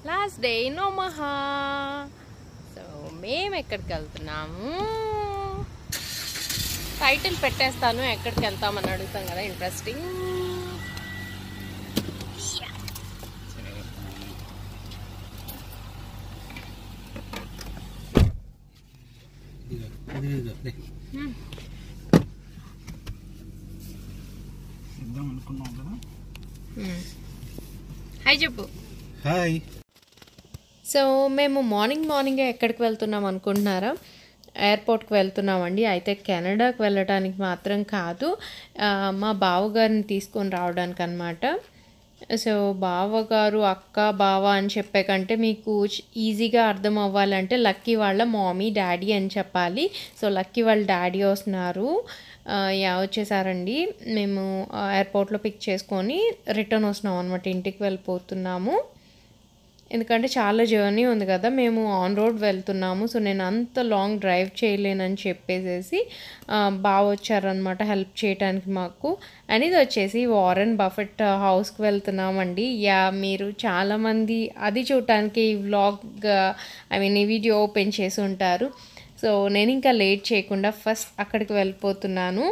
Last day in Omaha so మేము ఎక్కడికి వెళ్తున్నాము టైటిల్ పెట్టేస్తాను ఎక్కడికి వెళ్తామని అడుగుతాం కదా ఇంట్రెస్టింగ్ ఇద్దాం అనుకున్నాం కదా హాయ్ చెప్పు హాయ్ సో మేము మార్నింగ్ మార్నింగే ఎక్కడికి వెళ్తున్నాం అనుకుంటున్నారా ఎయిర్పోర్ట్కి వెళ్తున్నామండి అయితే కెనడాకి వెళ్ళడానికి మాత్రం కాదు ఆ, మా బావగారిని తీసుకొని రావడానికి అనమాట సో బావగారు అక్క బావ అని చెప్పే కంటే మీకు చ్- ఈజీగా అర్థం అవ్వాలంటే లక్కీ వాళ్ళ మామీ డాడీ అని చెప్పాలి సో లక్కీ వాళ్ళ డాడీ వస్తున్నారు ఆ, యా వచ్చేసారండి మేము ఆ, ఎయిర్పోర్ట్లో పిక్ చేసుకొని రిటర్న్ వస్తున్నాం అనమాట ఇంటికి వెళ్ళిపోతున్నాము ఎందుకంటే చాలా జర్నీ ఉంది కదా మేము ఆన్ రోడ్ వెళ్తున్నాము సో నేను అంత లాంగ్ డ్రైవ్ చేయలేనని చెప్పేసేసి ఆ, బాగా వచ్చారనమాట హెల్ప్ చేయడానికి మాకు అండ్ ఇది వచ్చేసి వారెన్ బఫెట్ హౌస్కి వెళ్తున్నామండి యా మీరు చాలామంది అది చూడటానికి ఈ వ్లాగ్ ఐ మీన్ ఈ వీడియో ఓపెన్ చేసి ఉంటారు సో నేను ఇంకా లేట్ చేయకుండా ఫస్ట్ అక్కడికి వెళ్ళిపోతున్నాను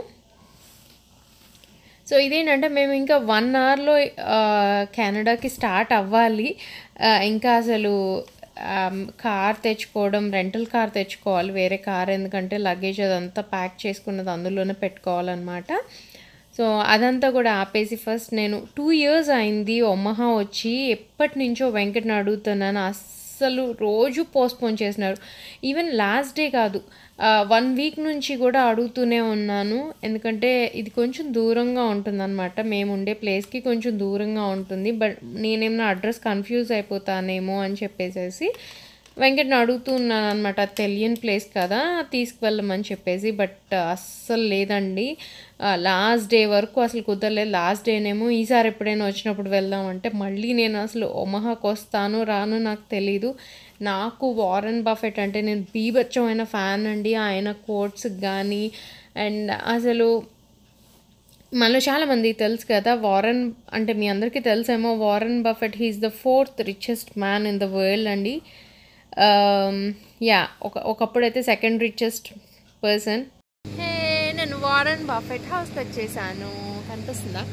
సో ఇదేంటంటే మేము ఇంకా వన్ అవర్లో కెనడాకి స్టార్ట్ అవ్వాలి ఆ, ఇంకా అసలు కార్ తెచ్చుకోవడం రెంటల్ కార్ తెచ్చుకోవాలి వేరే కార్ ఎందుకంటే లగేజ్ అదంతా ప్యాక్ చేసుకున్నది అందులోనే పెట్టుకోవాలన్నమాట సో అదంతా కూడా ఆపేసి ఫస్ట్ నేను టూ ఇయర్స్ అయింది ఒమహా వచ్చి ఎప్పటి నుంచో వెంకట్ని అడుగుతున్నాను అస్సలు రోజు పోస్ట్పోన్ చేసినారు ఈవెన్ లాస్ట్ డే కాదు వన్ వీక్ నుంచి కూడా అడుగుతూనే ఉన్నాను ఎందుకంటే ఇది కొంచెం దూరంగా ఉంటుందన్నమాట మేము ఉండే ప్లేస్కి కొంచెం దూరంగా ఉంటుంది బట్ నేనేమన్నా అడ్రస్ కన్ఫ్యూజ్ అయిపోతానేమో అని చెప్పేసేసి వెంకట్ని అడుగుతూ ఉన్నాను అనమాట తెలియని ప్లేస్ కదా తీసుకువెళ్ళమని చెప్పేసి బట్ అస్సలు లేదండి లాస్ట్ డే వరకు అసలు కుదరలేదు లాస్ట్ డేనేమో ఈసారి ఎప్పుడైనా వచ్చినప్పుడు వెళ్దామంటే మళ్ళీ నేను అసలు ఒమహాకు వస్తాను రాను నాకు తెలీదు నాకు వారెన్ బఫెట్ అంటే నేను బీభత్సమైన ఫ్యాన్ అండి ఆయన కోట్స్ కానీ అండ్ అసలు మనలో చాలా మందికి తెలుసు కదా వారెన్ అంటే మీ అందరికీ తెలుసేమో Warren Buffett he's the fourth richest man in the world అండి యా ఒక ఒకప్పుడైతే సెకండ్ రిచెస్ట్ పర్సన్ హే నేను వారెన్ బఫెట్ హౌస్కి వచ్చేసాను కనిపిస్తుందా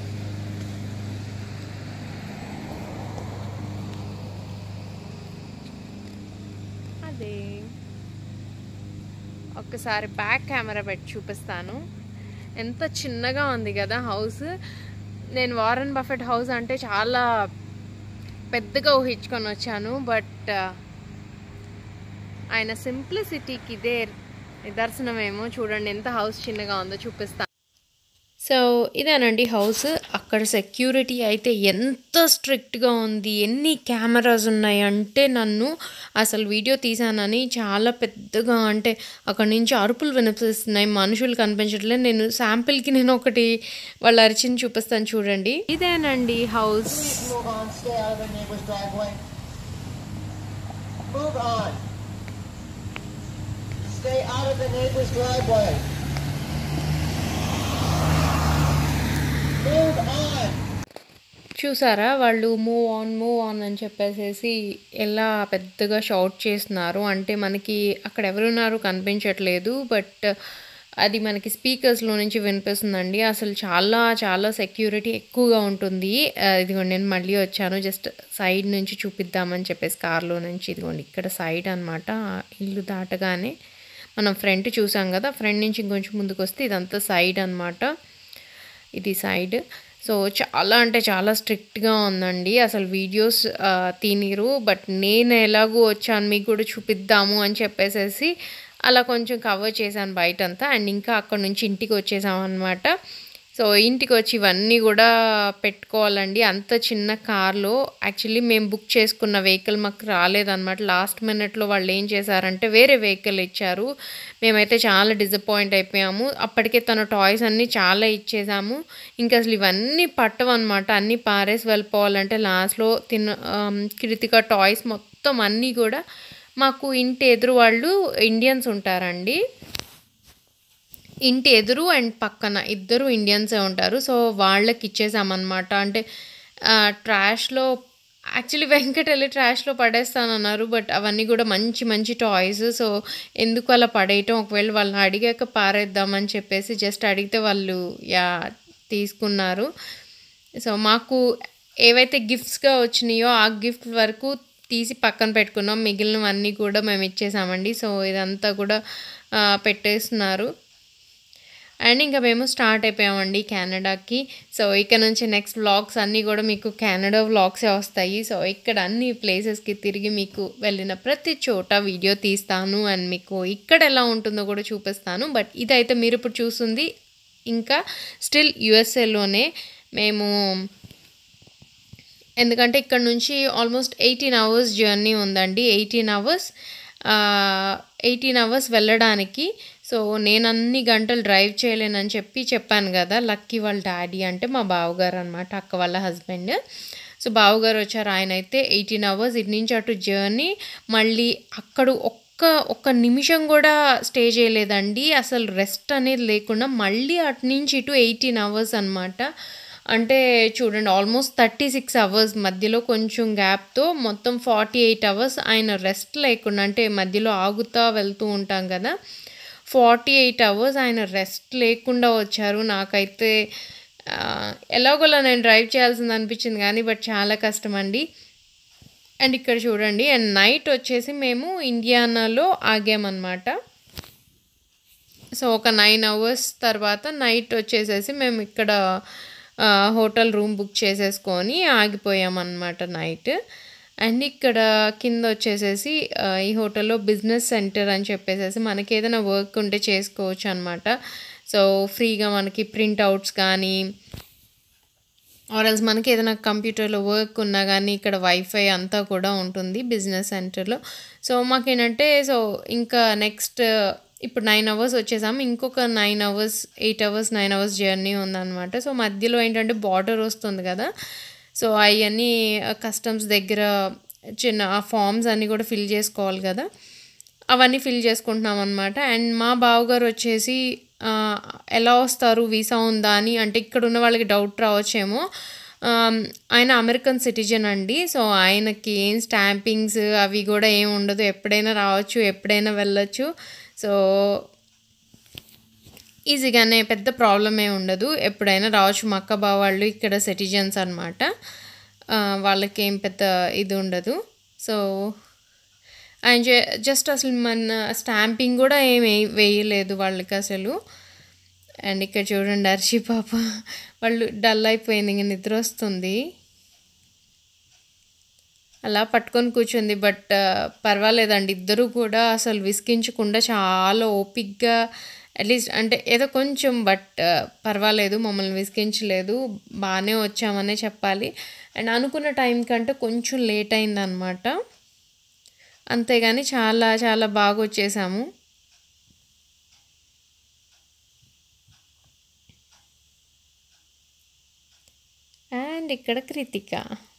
అదే ఒక్కసారి బ్యాక్ కెమెరా పెట్టి చూపిస్తాను ఎంత చిన్నగా ఉంది కదా హౌస్ నేను వారన్ బఫెట్ హౌస్ అంటే చాలా పెద్దగా ఊహించుకొని వచ్చాను బట్ ఆయన సింప్లిసిటీకి ఇదే నిదర్శనమేమో చూడండి ఎంత హౌస్ చిన్నగా ఉందో చూపిస్తాను సో ఇదేనండి హౌస్ అక్కడ సెక్యూరిటీ అయితే ఎంత స్ట్రిక్ట్గా ఉంది ఎన్ని కెమెరాస్ ఉన్నాయి అంటే నన్ను అసలు వీడియో తీసానని చాలా పెద్దగా అంటే అక్కడ నుంచి అరుపులు వినిపిస్తున్నాయి మనుషులు కనిపించట్లేదు నేను శాంపిల్కి నేను ఒకటి వాళ్ళు అరిచింది చూపిస్తాను చూడండి ఇదేనండి house Move on, stay out of the neighbor's driveway. Move on. Stay out of the neighbor's driveway. Move on. చూసారా వాళ్ళు మూవ్ ఆన్ మూవ్ ఆన్ అని చెప్పేసేసి ఎలా పెద్దగా షౌట్ చేస్తున్నారు అంటే మనకి అక్కడ ఎవరున్నారు కనిపించట్లేదు బట్ అది మనకి స్పీకర్స్లో నుంచి వినిపిస్తుందండి అసలు చాలా చాలా సెక్యూరిటీ ఎక్కువగా ఉంటుంది ఆ, ఇదిగోండి నేను మళ్ళీ వచ్చాను జస్ట్ సైడ్ నుంచి చూపిద్దామని చెప్పేసి కార్లో నుంచి ఇదిగోండి ఇక్కడ సైడ్ అనమాట ఇల్లు దాటగానే మనం ఫ్రంట్ చూసాం కదా ఫ్రంట్ నుంచి ఇంకొంచెం ముందుకు వస్తే ఇదంతా సైడ్ అనమాట ఇది సైడ్ సో చాలా అంటే చాలా స్ట్రిక్ట్గా ఉందండి అసలు వీడియోస్ తీనిరు బట్ నేను ఎలాగో వచ్చాను మీకు కూడా చూపిద్దాము అని చెప్పేసేసి అలా కొంచెం కవర్ చేశాను బయటంతా అండ్ ఇంకా అక్కడ నుంచి ఇంటికి వచ్చేసాం అనమాట సో ఇంటికి వచ్చి ఇవన్నీ కూడా పెట్టుకోవాలండి అంత చిన్న కార్లో యాక్చువల్లీ మేము బుక్ చేసుకున్న వెహికల్ మాకు రాలేదన్నమాట లాస్ట్ మినిట్లో వాళ్ళు ఏం చేశారంటే వేరే వెహికల్ ఇచ్చారు మేమైతే చాలా డిసప్పాయింట్ అయిపోయాము అప్పటికే తన టాయ్స్ అన్నీ చాలా ఇచ్చేసాము ఇంకా అసలు ఇవన్నీ పట్టవన్నమాట అన్నీ పారేసి వెళ్ళిపోవాలంటే లాస్ట్లో తిన్న ఆమ్, కృతిక టాయ్స్ మొత్తం అన్నీ కూడా మాకు ఇంటి ఎదురు వాళ్ళు ఇండియన్స్ ఉంటారండి ఇంటి ఎదురు అండ్ పక్కన ఇద్దరు ఇండియన్సే ఉంటారు సో వాళ్ళకి ఇచ్చేసామన్నమాట అంటే ట్రాష్లో యాక్చువల్లీ వెంకట్ వెళ్ళి ట్రాష్‌లో పడేస్తానన్నారు. బట్ అవన్నీ గూడా మంచి మంచి టాయ్స్. సో, ఎందుకు అలా పడేయటం ఒకవేళ వాళ్ళని అడిగాక పారేద్దామని చెప్పేసి జస్ట్ అడిగితే వాళ్ళు యాహ్! తీసుకున్నారు. సో, మాకు ఏవైతే గిఫ్ట్స్‌గా వచ్చినాయో ఆ గిఫ్ట్ వరకు తీసి పక్కన పెట్టుకున్నాం. మిగిలినవన్నీ కూడా మేము ఇచ్చేసామండి. సో, ఇదంతా కూడా ఆహ్, పెట్టేస్తున్నారు. అండ్ ఇంక మేము స్టార్ట్ అయిపోయామండి కెనడాకి. సో, ఇక నుంచి నెక్స్ట్ వ్లాగ్స్ అన్నీ గూడా మీకు కెనడా వ్లాగ్సే వస్తాయి. సో, ఇక్కడ అన్ని ప్లేసెస్‌కి తిరిగి మీకు వెళ్ళిన ప్రతి చోట వీడియో తీస్తాను. అండ్ మీకు ఇక్కడ ఎలా ఉంటుందో కూడా చూపిస్తాను. బట్ ఇదైతే మీరిప్పుడు చూస్తుంది ఇంకా స్టిల్ యూఎస్ఏలోనే మేము ఎందుకంటే ఇక్కడ నుంచి ఆల్మోస్ట్ 18 అవర్స్ జర్నీ ఉందండి. 18 అవర్స్ ఆహ్, 18 అవర్స్ వెళ్ళడానికి. సో, నేనన్ని గంటలు డ్రైవ్ చేయలేనని చెప్పి చెప్పాను గదా! లక్కీ వాళ్ళ డ్యాడీ అంటే మా బావగారనమాట. అక్క వాళ్ళ హస్బెండ్. సో, బావగారు వచ్చారు. ఆయనైతే 18 అవర్స్ ఇటు నుంచి అటు జర్నీ. మళ్ళీ అక్కడ ఒక్క ఒక్క నిమిషం గూడా స్టే చేయలేదండి. అసలు రెస్ట్ అనేది లేకుండా మళ్ళీ అటు నుంచి ఇటు 18 అవర్స్ అనమాట. అంటే చూడండి ఆల్మోస్ట్ 36 అవర్స్ మధ్యలో కొంచెం గ్యాప్‌తో మొత్తం 48 అవర్స్ ఆయన రెస్ట్ లేకుండా అంటే మధ్యలో ఆగుతా వెళ్తూ ఉంటాం గదా! 48 అవర్స్ ఆయన రెస్ట్ లేకుండా వచ్చారు. నాకైతే ఆహ్, ఎలాగోలా నేను డ్రైవ్ చేయాల్సింది అనిపించింది గానీ బట్ చాలా కష్టమండి. అండ్ ఇక్కడ చూడండి అండ్ నైట్ వచ్చేసి మేము ఇండియానాలో ఆగామనమాట. సో, ఒక 9 అవర్స్ తర్వాత నైట్ వచ్చేసేసి మేము ఇక్కడ ఆహ్, హోటల్ రూమ్ బుక్ చేసేసుకొని ఆగిపోయామనమాట నైట్. అండ్ ఇక్కడ కింద వచ్చేసేసి ఆహ్, ఈ హోటల్‌లో బిజినెస్ సెంటర్ అని చెప్పేసేసి మనకేదైనా వర్క్ ఉంటే చేసుకోవచ్చనమాట. సో, ఫ్రీగా మనకి ప్రింట్ ఔట్స్ కానీ ఆర్ ఎల్స్ మనకేదైనా కంప్యూటర్‌లో వర్క్ ఉన్నా గానీ ఇక్కడ వైఫై అంతా కూడా ఉంటుంది బిజినెస్ సెంటర్‌లో. సో, మాకేంటంటే సో, ఇంకా నెక్స్ట్ ఇప్పుడు 9 అవర్స్ వచ్చేసాము. ఇంకొక 9 అవర్స్, 8 అవర్స్, 9 అవర్స్ జర్నీ ఉందనమాట. సో, మధ్యలో ఏంటంటే బార్డర్ వస్తుంది గదా! సో, అయన్నీ కస్టమ్స్ దగ్గర చిన్న ఆ ఫార్మ్స్ అన్నీ కూడా ఫిల్ చేసుకోవాలి గదా! అవన్నీ ఫిల్ చేసుకుంటున్నామనమాట. అండ్ మా బావగారు వచ్చేసి ఆహ్, ఎలా వస్తారు వీసా ఉందా అని అంటే ఇక్కడున్న వాళ్ళకి డౌట్ రావచ్చేమో. ఆహ్, ఆయన అమెరికన్ సిటిజన్ అండి. సో, ఆయనకి ఏం స్టాంపింగ్స్ అవి గూడా ఏమి ఉండదు. ఎప్పుడైనా రావచ్చు. ఎప్పుడైనా వెళ్ళొచ్చు. సో ఈజీగానే పెద్ద ప్రాబ్లమ్ ఏమి ఉండదు. ఎప్పుడైనా రావచ్చు. మా అక్క, బావ వాళ్ళు ఇక్కడ సిటిజన్స్ అనమాట. ఆహ్, వాళ్ళకేం పెద్ద ఇది ఉండదు. సో, ఆయన జ జస్ట్ అసలు మన స్టాంపింగ్ గూడా ఏమి వేయలేదు వాళ్ళకసలు. అండ్ ఇక్కడ చూడండి అర్షి పాప వాళ్ళు డల్ అయిపోయింది. ఇంక నిద్రొస్తుంది. అలా పట్టుకొని కూర్చుంది. బట్ పర్వాలేదండి. ఇద్దరు కూడా అసలు విసిగించకుండా చాలా ఓపికగా అట్‌లీస్ట్ అంటే ఏదో కొంచెం బట్ పర్వాలేదు. మమ్మల్ని విసిగించలేదు. బానే వచ్చామనే చెప్పాలి. అండ్ అనుకున్న టైం కంటే కొంచెం లేట్ అయిందనమాట. అంతేగాని చాలా చాలా బాగొచ్చేసాము. అండ్ ఇక్కడ కృతిక.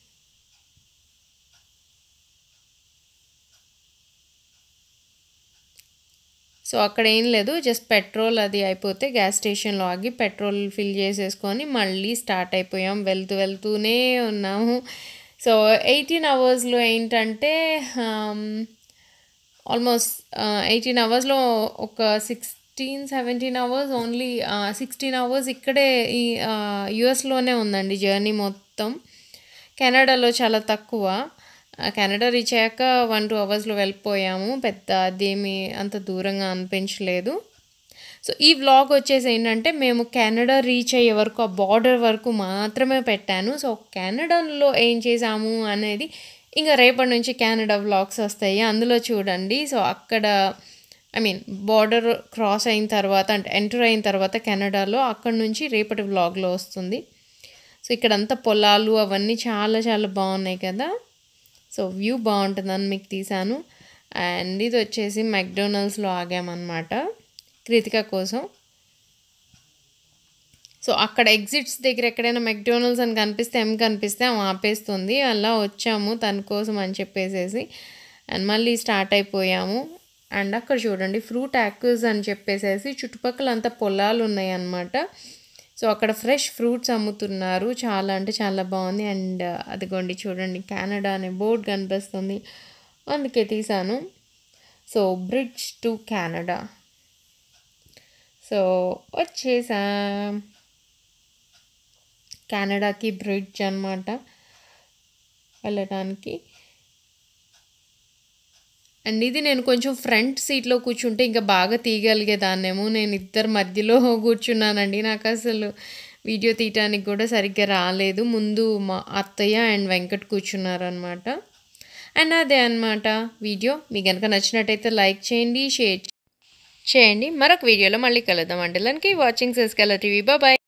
సో, అక్కడ ఏం లేదు. జస్ట్ పెట్రోల్ అది అయిపోతే గ్యాస్ స్టేషన్‌లో ఆగి పెట్రోల్ ఫిల్ చేసేసుకొని మళ్ళీ స్టార్ట్ అయిపోయాం. వెళ్తూ వెళ్తూనే ఉన్నాము. సో, 18 అవర్స్‌లో ఏంటంటే ఆహ్, ఆల్మోస్ట్ ఆహ్, 18 అవర్స్‌లో ఒక 16, 17 అవర్స్ ఓన్లీ ఆహ్, 16 అవర్స్ ఇక్కడే ఈ ఆహ్, యూఎస్‌లోనే ఉందండి జర్నీ మొత్తం. కెనడాలో చాలా తక్కువ. ఆహ్, కెనడా రీచ్ అయ్యాక 1, 2 అవర్స్‌లో వెళ్ళిపోయాము. పెద్ద అదేమి అంత దూరంగా అనిపించలేదు. సో, ఈ వ్లాగ్ వచ్చేసి ఏంటంటే మేము కెనడా రీచ్ అయ్యే వరకు ఆ బార్డర్ వరకు మాత్రమే పెట్టాను. సో, కెనడాలో ఏం చేసాము అనేది ఇంక రేపటి నుంచి కెనడా వ్లాగ్స్ వస్తాయి. అందులో చూడండి. సో, అక్కడ ఐ మీన్ బార్డర్ క్రాస్ అయిన తర్వాత అంటే ఎంటర్ అయిన తర్వాత కెనడాలో అక్కడి నుంచి రేపటి వ్లాగ్‌లో వస్తుంది. సో, ఇక్కడంతా పొలాలు అవన్నీ చాలా చాలా బావున్నాయి కదా! సో, వ్యూ బావుంటుందని మీకు తీశాను. అండ్ ఇదొచ్చేసి మెక్‌డొనాల్డ్స్‌లో ఆగామనమాట కృతిక కోసం. సో, అక్కడ ఎగ్జిట్స్ దగ్గర ఎక్కడైనా మెక్‌డొనాల్డ్స్ అని కనిపిస్తే ఎం కనిపిస్తే ఆమె ఆపేస్తుంది. అలా వచ్చాము తన కోసం అని చెప్పేసేసి. అండ్ మళ్ళీ స్టార్ట్ అయిపోయాము. అండ్ అక్కడ చూడండి ఫ్రూట్ యాక్విస్ అని చెప్పేసేసి చుట్టుపక్కల అంతా పొలాలున్నాయన్నమాట. సో అక్కడ ఫ్రెష్ ఫ్రూట్స్ అమ్ముతున్నారు చాలా అంటే చాలా బాగుంది అండ్ అదిగోండి చూడండి కెనడా అనే బోర్డ్ కనిపిస్తుంది అందుకే తీసాను so bridge to Canada so వచ్చేసాం కెనడాకి బ్రిడ్జ్ అనమాట వెళ్ళడానికి అండ్ ఇది నేను కొంచెం ఫ్రంట్ సీట్లో కూర్చుంటే ఇంకా బాగా తీయగలిగేదాన్నేమో నేను ఇద్దరు మధ్యలో కూర్చున్నానండి నాకు అసలు వీడియో తీయటానికి కూడా సరిగ్గా రాలేదు ముందు మా అత్తయ్య అండ్ వెంకట్ కూర్చున్నారనమాట అండ్ అదే అనమాట వీడియో మీకు కనుక నచ్చినట్టయితే లైక్ చేయండి షేర్ చేయండి మరొక వీడియోలో మళ్ళీ కలుద్దాం అంటే దానికి వాచింగ్ సెస్కెలా టీవీ బాయ్